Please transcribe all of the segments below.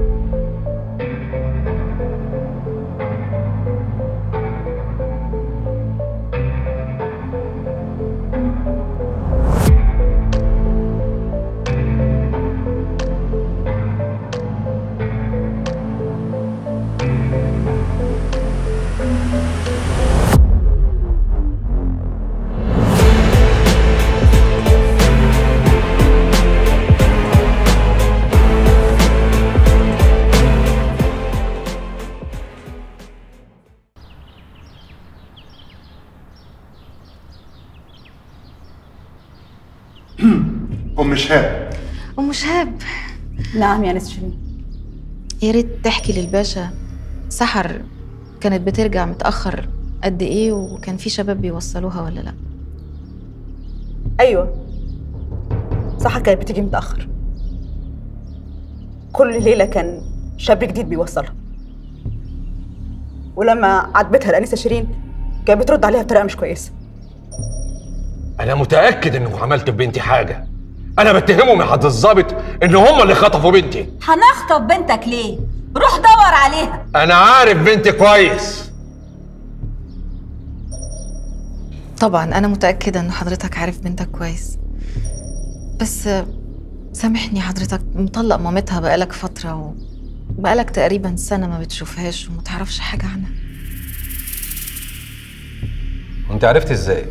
ام شهاب ام شهاب نعم يا نس شيرين يا ريت تحكي للباشا سحر كانت بترجع متأخر قد ايه وكان في شباب بيوصلوها ولا لا ايوه صح كانت بتيجي متاخر كل ليله كان شاب جديد بيوصلها ولما عاتبتها الانسه شيرين كانت بترد عليها بطريقه مش كويسه انا متاكد انه عملت ببنتي حاجه انا بتهمهم يا حضرة الظابط ان هم اللي خطفوا بنتي هنخطب بنتك ليه؟ روح دور عليها انا عارف بنتي كويس طبعا انا متأكدة ان حضرتك عارف بنتك كويس بس آه، سامحني حضرتك مطلق مامتها بقالك فترة وبقالك تقريبا سنة ما بتشوفهاش وما تعرفش حاجة عنها وانت عرفت ازاي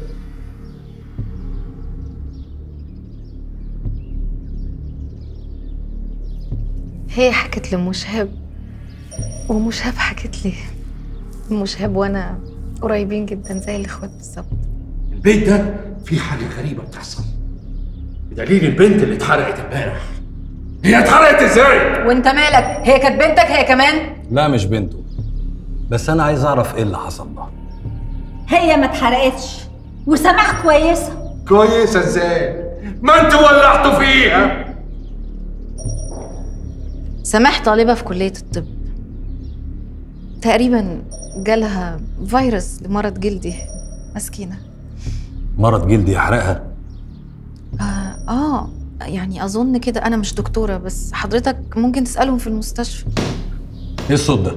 هي حكت لأم شهاب وأم شهاب حكت لي أم شهاب وأنا قريبين جدا زي الإخوات بالظبط البيت ده فيه حاجه غريبه بتحصل بدليل البنت اللي اتحرقت امبارح هي اتحرقت ازاي وانت مالك؟ هي كانت بنتك هي كمان؟ لا مش بنته بس انا عايز اعرف ايه اللي حصل لها هي ما اتحرقتش وسماح كويسة كويسه ازاي ما انتوا ولعتوا فيها سماح طالبة في كلية الطب تقريبا جالها فيروس لمرض جلدي مسكينة مرض جلدي يحرقها آه, آه يعني أظن كده أنا مش دكتورة بس حضرتك ممكن تسألهم في المستشفى ايه الصوت ده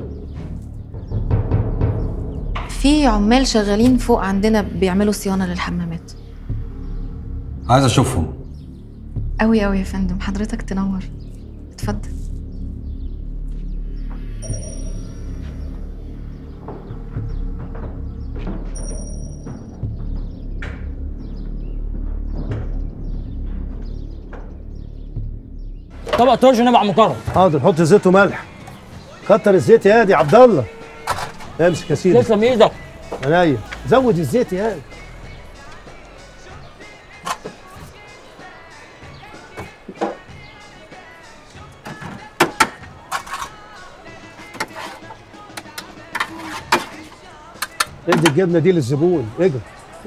في عمال شغالين فوق عندنا بيعملوا صيانة للحمامات عايز اشوفهم أوي أوي يا فندم حضرتك تنور اتفضل طبق ترش نبع مكرم حاضر حط زيت وملح كتر الزيت يا دي عبد الله امسك يا سيدي تسلم ايدك عينيا زود الزيت يا دي ادي الجبنه دي للزبون اجري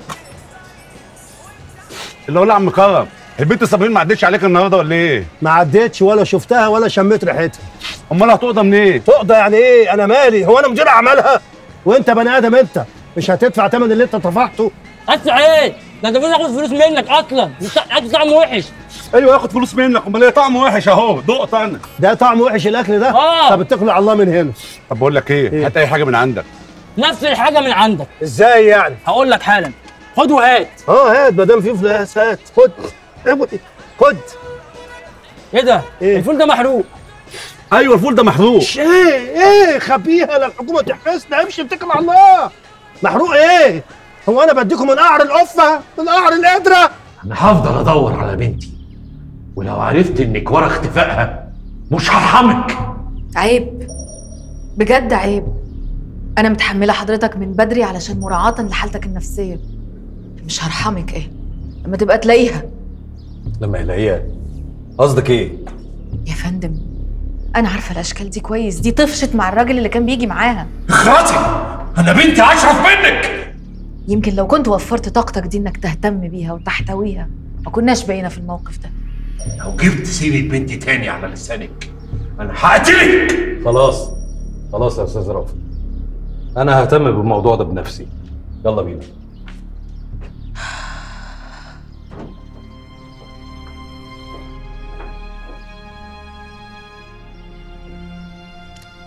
اللي هو لا عم كرم البنت صابرين ما عدتش عليك النهارده ولا ايه؟ ما عديتش ولا شفتها ولا شميت ريحتها امال هتقضى منين؟ تقضى يعني ايه انا مالي هو انا مدير اعمالها وانت بني ادم انت مش هتدفع ثمن اللي انت طفحته بس ايه ده انت المفروض ياخد فلوس منك اصلا مش اكل طعم وحش ايوه ياخد فلوس منك امال ايه طعمه وحش اهو دقت انا ده طعم وحش الاكل ده آه. طب اتكل على الله من هنا طب بقول لك ايه؟ إيه؟ هات اي حاجه من عندك نفس الحاجه من عندك ازاي يعني هقول لك حالا خد وهات اه هات ما دام في فلوس هات خد خد ايه ده إيه؟ الفول ده محروق ايوه الفول ده محروق ايه ايه خبيها لا الحكومه تحبسنا امشي اتكل على الله محروق ايه هو انا بديكم من قعر القفه من قعر القدره انا هفضل ادور على بنتي ولو عرفت انك ورا اختفائها مش هرحمك عيب بجد عيب أنا متحملة حضرتك من بدري علشان مراعاة لحالتك النفسية مش هرحمك إيه لما تبقى تلاقيها لما يلاقيها قصدك ايه يا فندم أنا عارفة الأشكال دي كويس دي طفشت مع الراجل اللي كان بيجي معاها اخرسي انا بنتي اشرف منك يمكن لو كنت وفرت طاقتك دي إنك تهتم بيها وتحتويها ما كناش بقينا في الموقف ده لو جبت سيرة بنتي تاني على لسانك انا هقتلك خلاص خلاص يا استاذ رافض انا ههتم بالموضوع ده بنفسي يلا بينا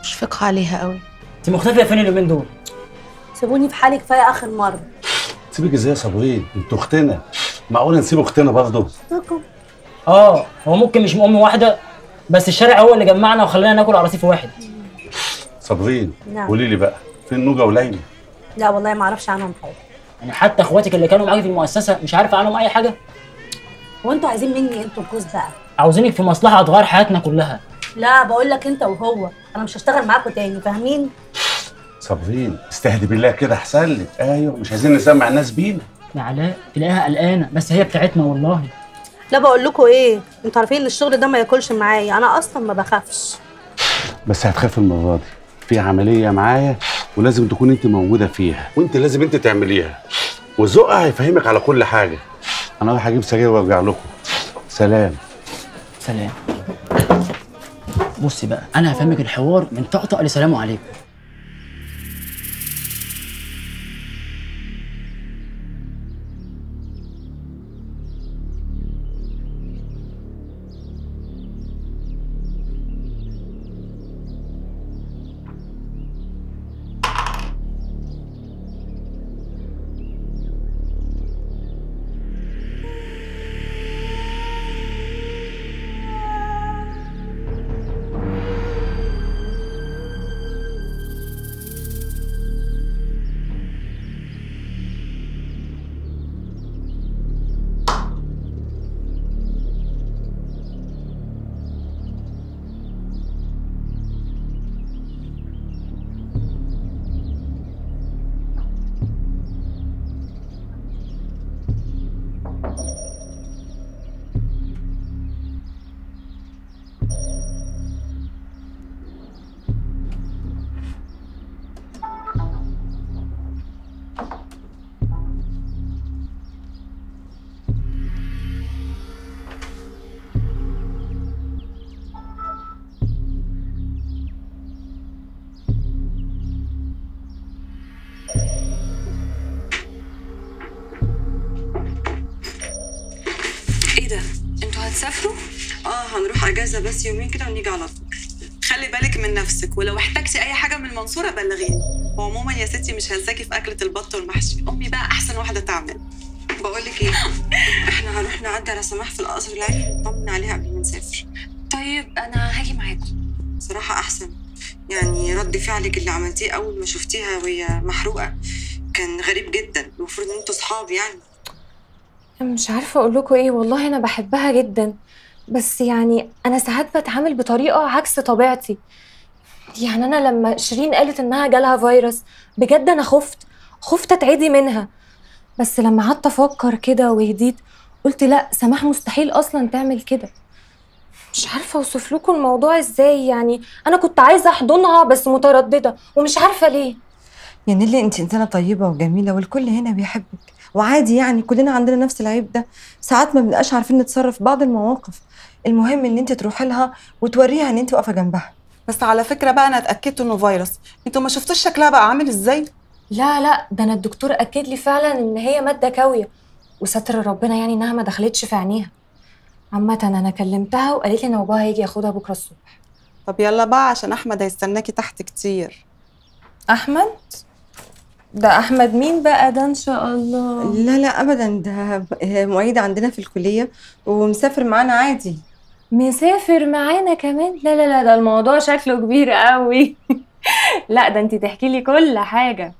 مشفقة عليها قوي انت مختفيه فين اليومين دول سيبوني في حالي كفايه اخر مره سيبك ازاي يا صابرين انتوا اختنا معقوله نسيب اختنا برضه اه هو ممكن مش ام واحده بس الشارع هو اللي جمعنا وخلانا ناكل على رصيف واحد صابرين نعم. قولي لي بقى فين نوجه وليلى لا والله ما اعرفش عنهم حاجه يعني حتى اخواتك اللي كانوا معاكي في المؤسسه مش عارفه عنهم اي حاجه هو انتوا عايزين مني انتوا الجوز بقى عاوزينك في مصلحه هتغير حياتنا كلها لا بقول لك انت وهو انا مش هشتغل معاكم تاني فاهمين صابرين استهدي بالله كده احسن لك ايوه مش عايزين نسمع الناس بينا يا علاء تلاقيها قلقانه بس هي بتاعتنا والله لا بقول لكم ايه انتوا عارفين ان الشغل ده ما ياكلش معايا انا اصلا ما بخافش بس هتخاف المره دي في عمليه معايا ولازم تكون انت موجوده فيها وانت لازم انت تعمليها وذوقها هيفهمك على كل حاجه انا رايح اجيب سجاير وارجع لكم سلام سلام بصي بقى انا هفهمك الحوار من طقطق لسلام عليكم ايه ده انتوا هتسافروا اه هنروح اجازه بس يومين كده ونيجي على طول خلي بالك من نفسك ولو احتجتي اي حاجه من المنصوره بلغيني وعموما يا ستي مش هنساكي في اكله البط والمحشي امي بقى احسن واحده تعمل بقول لك ايه احنا هنروح نعدي على سماح في القصر العيني نطمن عليها قبل ما نسافر طيب انا هاجي معاكم صراحه احسن يعني رد فعلك اللي عملتيه اول ما شفتيها وهي محروقه كان غريب جدا المفروض ان انتوا صحاب يعني مش عارفة أقول لكم إيه والله أنا بحبها جدا بس يعني أنا ساعات بتعامل بطريقة عكس طبيعتي يعني أنا لما شيرين قالت إنها جالها فيروس بجد أنا خفت خفت أتعدي منها بس لما قعدت أفكر كده وهديت قلت لأ سماح مستحيل أصلا تعمل كده مش عارفة أوصف لكم الموضوع إزاي يعني أنا كنت عايزة أحضنها بس مترددة ومش عارفة ليه يا نيلي انت انسانه طيبه وجميله والكل هنا بيحبك وعادي يعني كلنا عندنا نفس العيب ده ساعات ما بنبقاش عارفين نتصرف في بعض المواقف المهم ان انت تروحي لها وتوريها ان انت واقفه جنبها بس على فكره بقى انا اتاكدت انه فيروس انتوا ما شفتوش شكلها بقى عامل ازاي لا لا ده انا الدكتور اكد لي فعلا ان هي ماده كاويه وستر ربنا يعني انها ما دخلتش في عينيها عامة انا كلمتها وقالت لي ان باباها هيجي ياخدها بكره الصبح طب يلا بقى عشان احمد هيستناكي تحت كتير احمد ده احمد مين بقى ده ان شاء الله لا لا ابدا ده ب- معيد عندنا في الكليه ومسافر معانا عادي مسافر معانا كمان لا لا لا ده الموضوع شكله كبير قوي لا ده انت تحكي لي كل حاجه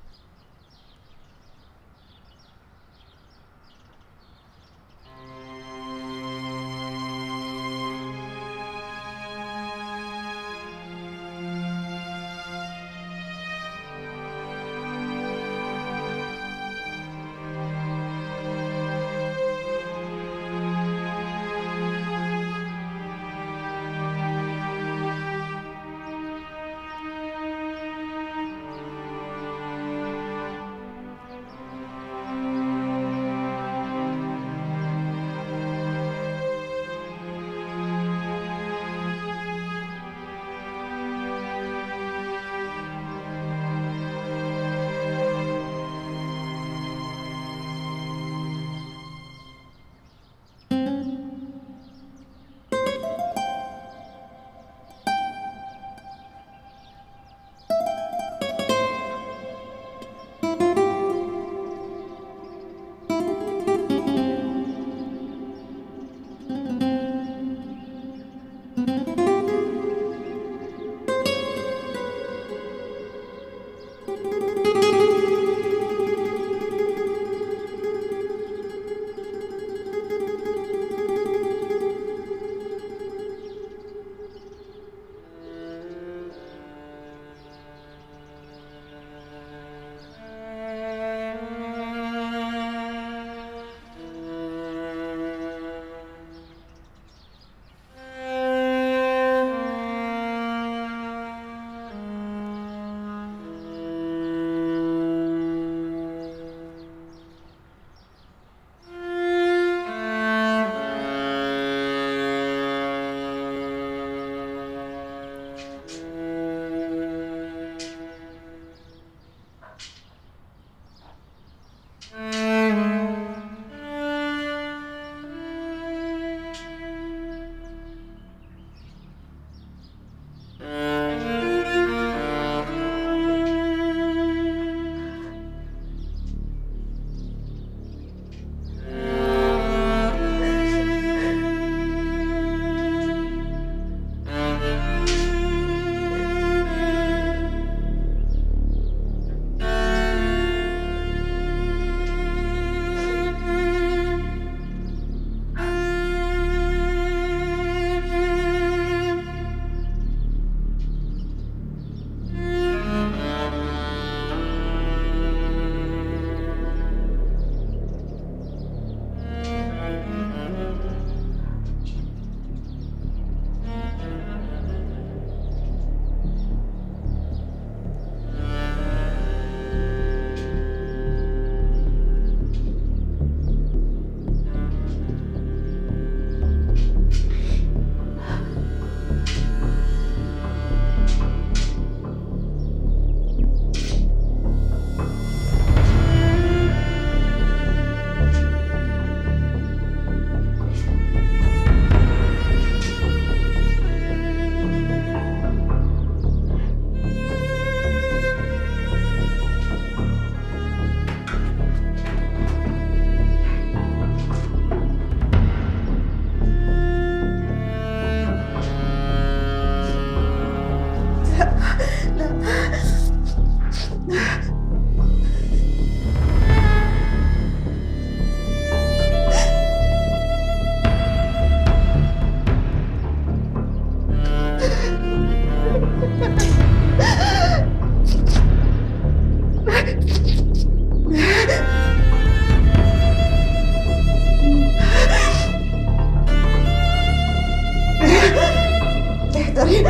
اهدري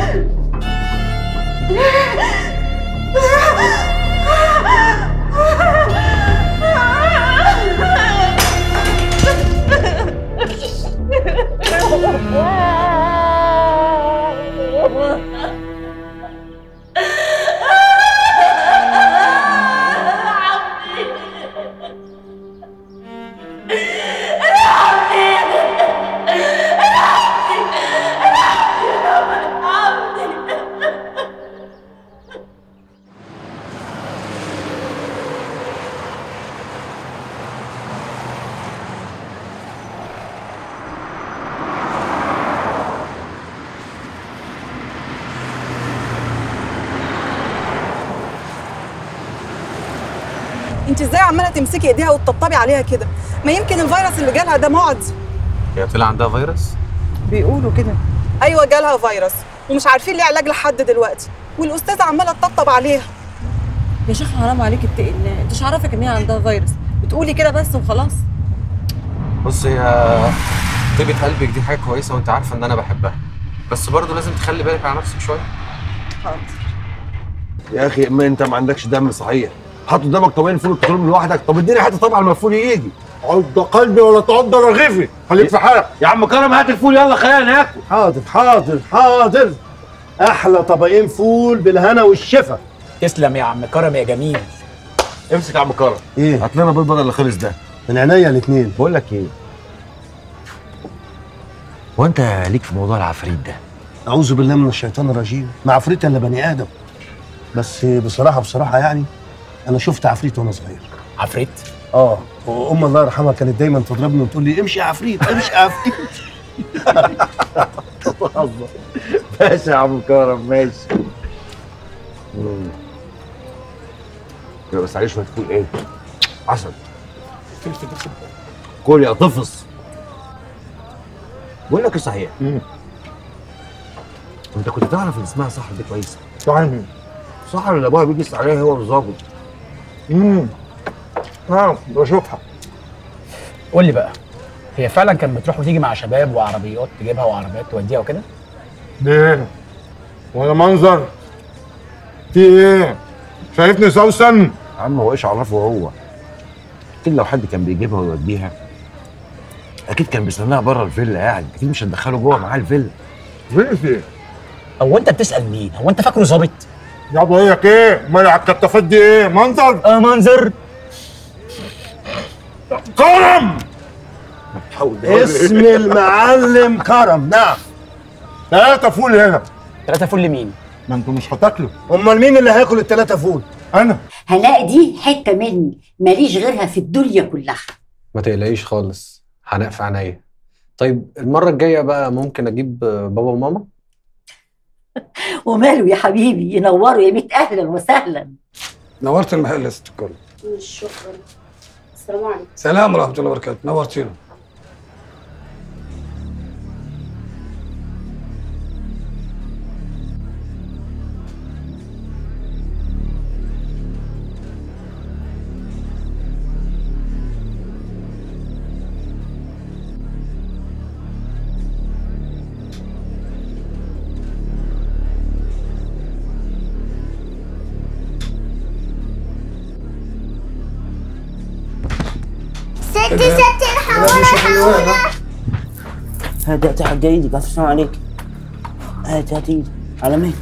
انت ازاي عماله تمسكي ايديها وتطبطبي عليها كده ما يمكن الفيروس اللي جالها ده معدي هي طلع عندها فيروس بيقولوا كده ايوه جالها فيروس ومش عارفين ليه علاج لحد دلوقتي والاستاذه عماله تطبطب عليها يا شيخ حرام عليك اتقي الله انت مش عارفك ان هي عندها فيروس بتقولي كده بس وخلاص بص هي طيبة قلبك دي حاجة كويسة وانت عارفة ان انا بحبها بس برضه لازم تخلي بالك على نفسك شوية يا اخي ما انت ما عندكش دم صحيح حط قدامك طبقين فول وتاكلهم لوحدك طب اديني حته طبعا لما الفول يجي عض قلبي ولا تعض رغيفي خليك في حالك يا عم كرم هات الفول يلا خلينا ناكل حاضر حاضر حاضر احلى طبقين فول بالهنا والشفا تسلم يا عم كرم يا جميل امسك يا عم كرم ايه هات لنا بيض بدل اللي خلص ده من عينيا الاثنين بقول لك ايه هو انت ليك في موضوع العفريت ده اعوذ بالله من الشيطان الرجيم ما عفريت الا بني ادم بس بصراحه بصراحه يعني انا شفت عفريت وانا صغير عفريت اه وام الله يرحمها كانت دايما تضربني وتقول لي امشي يا عفريت امشي يا عفريت بهزر ماشي يا عم كرم ماشي مم. يبقى بس عليه شويه فول ايه عسل كل يا طفص بقول لك ايه صحيح انت كنت تعرف ان اسمها صحر دي كويسه طبعا صحر اللي ابوها بيجي عليها هو الظابط امم اه بشوفها قول لي بقى هي فعلا كانت بتروح وتيجي مع شباب وعربيات تجيبها وعربيات توديها وكده ليه؟ ولا منظر؟ في ايه؟ شايفني سوسن؟ يا عم هو ايش عرفه هو اكيد لو حد كان بيجيبها ويوديها اكيد كان بيستناها بره الفيلا قاعد اكيد مش هندخله جوه معاه الفيلا فين في؟ هو انت بتسال مين هو انت فاكره ظابط يا بقولك ايه؟ امال على الكتافات دي ايه؟ منظر؟ اه منظر كرم! اسم المعلم كرم نعم ثلاثة فول هنا ثلاثة فول لمين؟ ما انتوا مش هتاكلوا امال مين اللي هياكل الثلاثه فول انا هلاقي دي حته مني ماليش غيرها في الدنيا كلها ما تقلقيش خالص هنق في عينيا طيب المرة الجاية بقى ممكن اجيب بابا وماما وماله يا حبيبي ينوروا يا ميت اهلا وسهلا نورت المحل يا ست الكل شكرا السلام عليكم سلام ورحمه الله وبركاته نورتينا ستي ستي الحقونا الحقونا هات هات حق ايدك السلام عليك هات هات ايدك على مهلك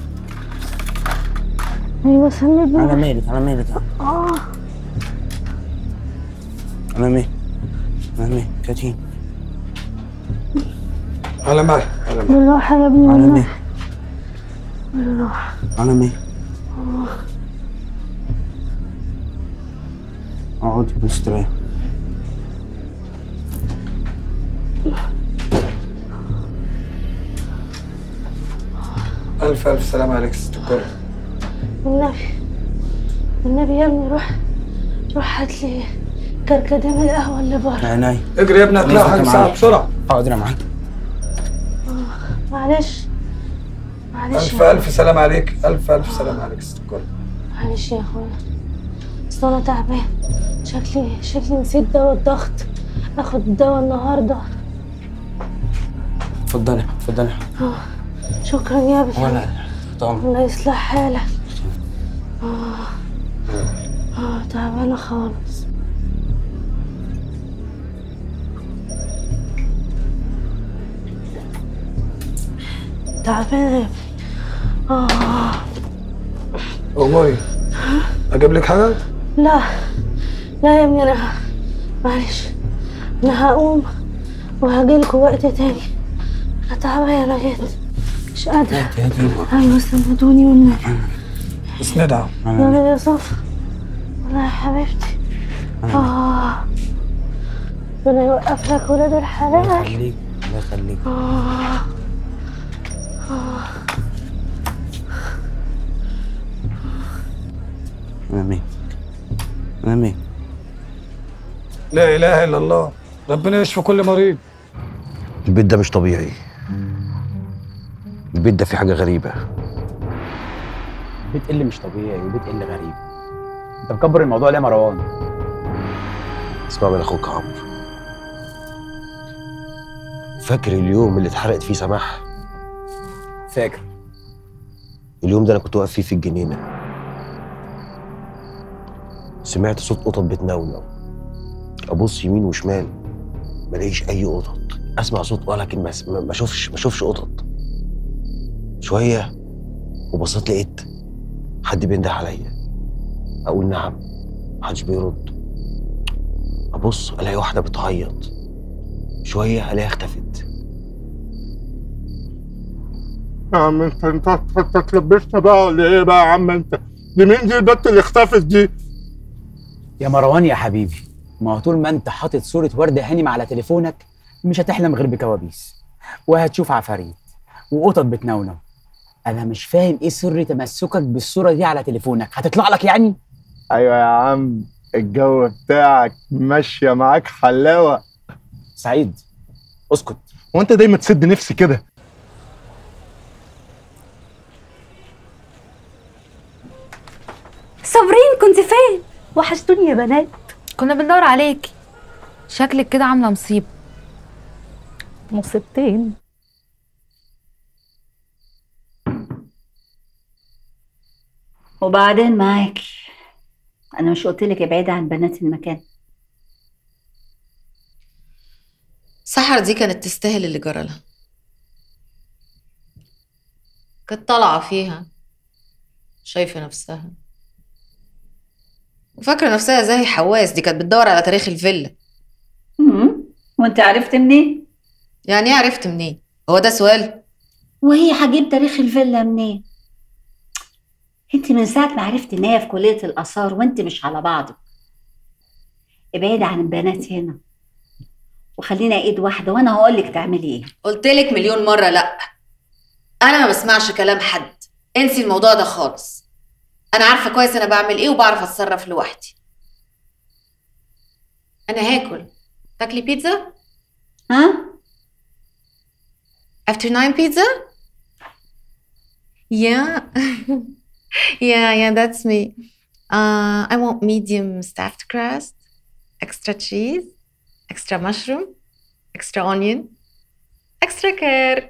ايوه سند على مهلك على مهلك اه على مهلك على مهلك كاتين على مهلك على مهلك بالراحه يا ابني على والله مهلك بالراحه على مهلك آه. اقعدي بس تريح الف الف سلام عليك ست الكل والنبي والنبي يا ابني روح روح هات لي كركديه من القهوه اللي بره عيني اجري يا ابني هتلاقي حاجه ساعه بسرعه حاضر يا معلم معلش معلش الف يا الف سلام عليك الف الف سلام عليك ست الكل معلش يا اخويا اصل انا تعبان شكلي شكلي نسيت دواء الضغط اخد الدواء النهارده اتفضلي اتفضلي آه، شكرا يا ابني ولا طبعا الله يصلح حالك اه اه تعبانه خالص تعبانه يا ابني اه اموري اجيب لك حاجه لا لا يا ابني انا معلش انا هقوم وهجيلكوا وقت تاني انا تعبانه جدا مش قادره ايوه سندوني والنبي اسندها يا يا صفا والله يا حبيبتي اه ربنا يوقف لك ولاد الحلال يخليك الله يخليك آه. آه. امين امين لا اله الا الله ربنا يشفي كل مريض البيت ده مش طبيعي البيت ده فيه حاجه غريبه بيت اللي مش طبيعي وبيت اللي غريب انت مكبر الموضوع ليه يا مروان اسمع من اخوك عمرو فاكر اليوم اللي اتحرقت فيه سماح فاكر اليوم ده انا كنت واقف فيه في الجنينه سمعت صوت قطط بتنونو ابص يمين وشمال ما الاقيش اي قطط اسمع صوت ولكن ما ما ما اشوفش ما اشوفش قطط شويه وبصيت لقيت حد بينده عليا اقول نعم محدش بيرد ابص الاقي واحده بتعيط شويه الاقيها اختفت يا عم انت انت انت اتلبشنا بقى ولا ايه بقى يا عم انت دي مين دي البت اللي اختفت دي يا مروان يا حبيبي ما هو طول ما انت حاطط صورة وردة هانم على تليفونك مش هتحلم غير بكوابيس وهتشوف عفاريت وقطط بتنونو انا مش فاهم ايه سر تمسكك بالصورة دي على تليفونك هتطلع لك يعني ايوه يا عم الجو بتاعك ماشيه معاك حلاوه سعيد اسكت وانت دايما تسد نفسي كده صابرين كنت فين؟ وحشتوني يا بنات كنا بندور عليك شكلك كده عامله مصيبه مصيبتين وبعدين معاكي انا مش قلت لك ابعدي عن بنات المكان سحر دي كانت تستاهل اللي جرالها كانت طالعة فيها شايفة نفسها وفاكرة نفسها زي حواس دي كانت بتدور على تاريخ الفيلا امم وانت عرفت منين يعني ايه عرفت منين هو ده سؤال وهي هجيب تاريخ الفيلا منين انت من ساعه ما عرفت ان هي في كليه الاثار وانت مش على بعضك ابعدي عن البنات هنا وخلينا ايد واحده وانا هقول لك تعملي ايه قلت لك مليون مرة لا أنا ما بسمعش كلام حد انسي الموضوع ده خالص أنا عارفة كويس أنا بعمل إيه وبعرف أتصرف لوحدي أنا هاكل تاكلي بيتزا؟ ها؟ After nine pizza? Yeah. yeah, yeah, that's me. Uh, I want medium stuffed crust, extra cheese, extra mushroom, extra onion, extra care.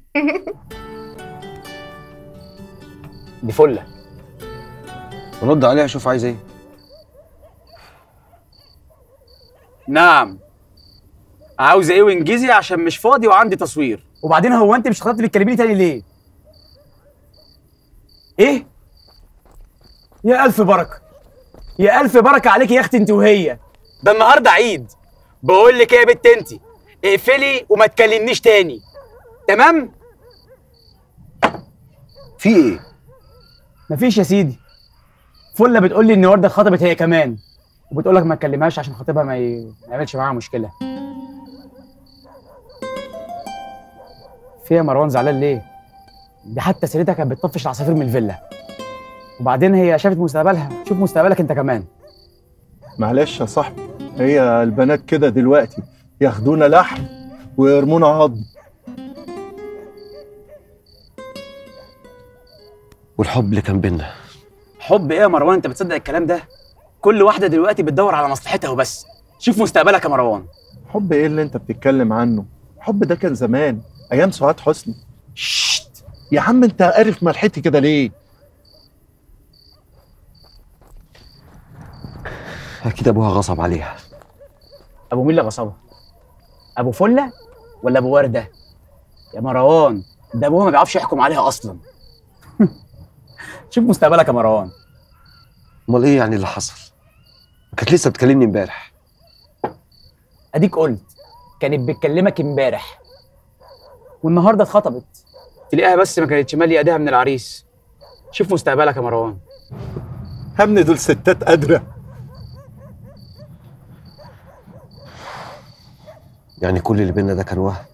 دي فله رد عليها شوف عايز ايه نعم عاوز ايه وانجزي عشان مش فاضي وعندي تصوير وبعدين هو انت مش خططت بتكلميني تاني ليه ايه يا الف بركه يا الف بركه عليكي يا اختي انت وهي ده النهارده عيد بقول لك ايه يا بت انت اقفلي وما تكلمنيش تاني تمام في ايه مفيش يا سيدي فله بتقول لي ان ورده اتخطبت هي كمان وبتقول لك ما تكلمهاش عشان خطيبها ما ي- ما يعملش معاها مشكله في يا مروان زعلان ليه دي حتى سيرتها كانت بتطفش العصافير من الفيلا وبعدين هي شافت مستقبلها شوف مستقبلك انت كمان معلش يا صاحبي هي البنات كده دلوقتي ياخدونا لحم ويرمونا عظم والحب اللي كان بينا حب ايه يا مروان انت بتصدق الكلام ده كل واحده دلوقتي بتدور على مصلحتها وبس شوف مستقبلك يا مروان حب ايه اللي انت بتتكلم عنه الحب ده كان زمان ايام سعاد حسني شت يا عم انت عارف ملحتي كده ليه اكيد ابوها غصب عليها ابو مين اللي غصبها ابو فله ولا ابو ورده يا مروان ده ابوها ما بيعرفش يحكم عليها اصلا شوف مستقبلك يا مروان امال ايه يعني اللي حصل كانت لسه بتكلمني امبارح اديك قلت كانت بتكلمك امبارح والنهارده اتخطبت تلاقيها بس ما كانتش ماليه ايديها من العريس شوف مستقبلك يا مروان همن دول ستات قادره يعني كل اللي بينا ده كان وهم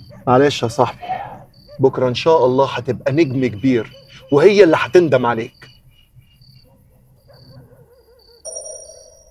معلش يا صاحبي بكره ان شاء الله هتبقى نجم كبير وهي اللي هتندم عليك